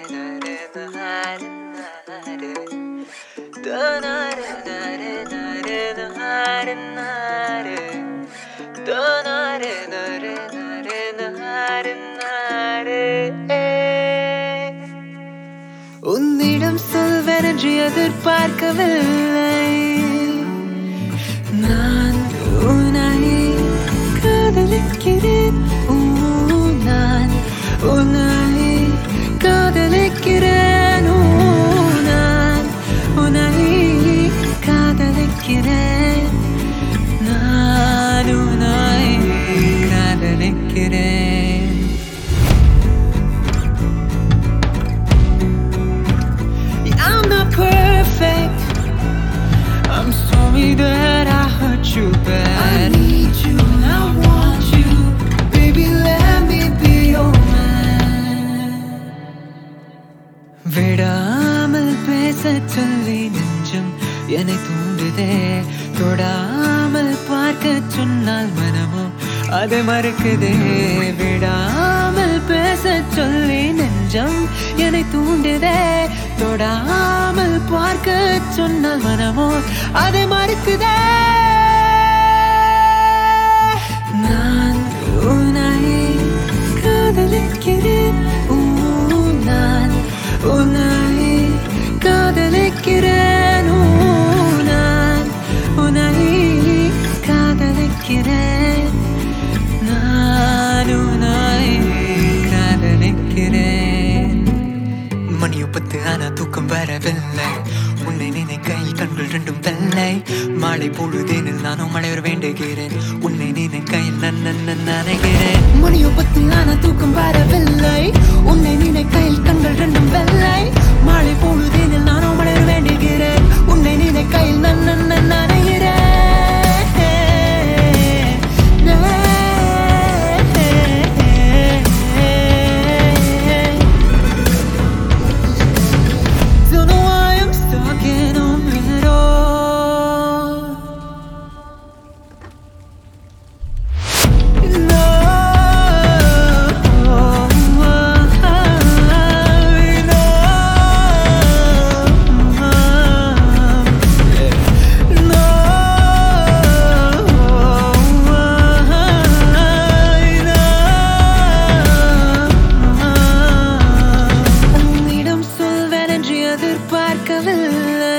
உன்னிடம் சொல்வென்று எதிர்பார்க்கவில்லை நான் உன்னை காதலிக்கிறேன் ஊ, நான் உன்னை காதலிக்கிறேன் ஊ, நான் உன்னை காதலிக்கிறேன் நான் உன்னை காதலிக்கிறேன் I'm not perfect. I'm sorry that I hurt you bad. I need you and I want you. Baby, let me be your man. விடாமல் பேச சொல்லி நெஞ்சம் என்னை தூண்டுதே தொடாமல் பார்க்க சொன்னால் மனமோ அது மறுக்குதே விடாமல் பேச சொல்லி நெஞ்சம் என்னை தூண்டுதே தொடாமல் பார்க்க சொன்னால் மனமோ அதை மறுக்குதே நான் உன்னை காதலிக்கிறேன் ஊ, நான் உன்னை காதலிக்கிறேன் ஊ, நான் உன்னை காதலிக்கிறேன் நான் உன்னை காதலிக்கிறேன் மணி பத்து ஆனா தூக்கம் வரவில்லை உன்னை நினைக்கையில் கண்கள் ரெண்டும் வெள்ளை மாலை பொழுதேனில் நானும் மலைவர் வேண்டுகிறேன் உன்னை நினைக்கையில் நான் நான் நினைக்கிறேன் மணி பத்து ஆனா தூக்கம் வரவில்லை உன்னை நினைக்கையில் கண்கள் ரெண்டும் வெள்ளை மாலை பொழுதேனில் நானும் மலைவர் வேண்டுகிறேன் உன்னை நினைக்கையில் நான் நான் நினைக்கிறேன் Don't know why I'm stuck in on it all. No, உன்னிடம் சொல்வேன் என்று எதிர்பார்க்கவில்லை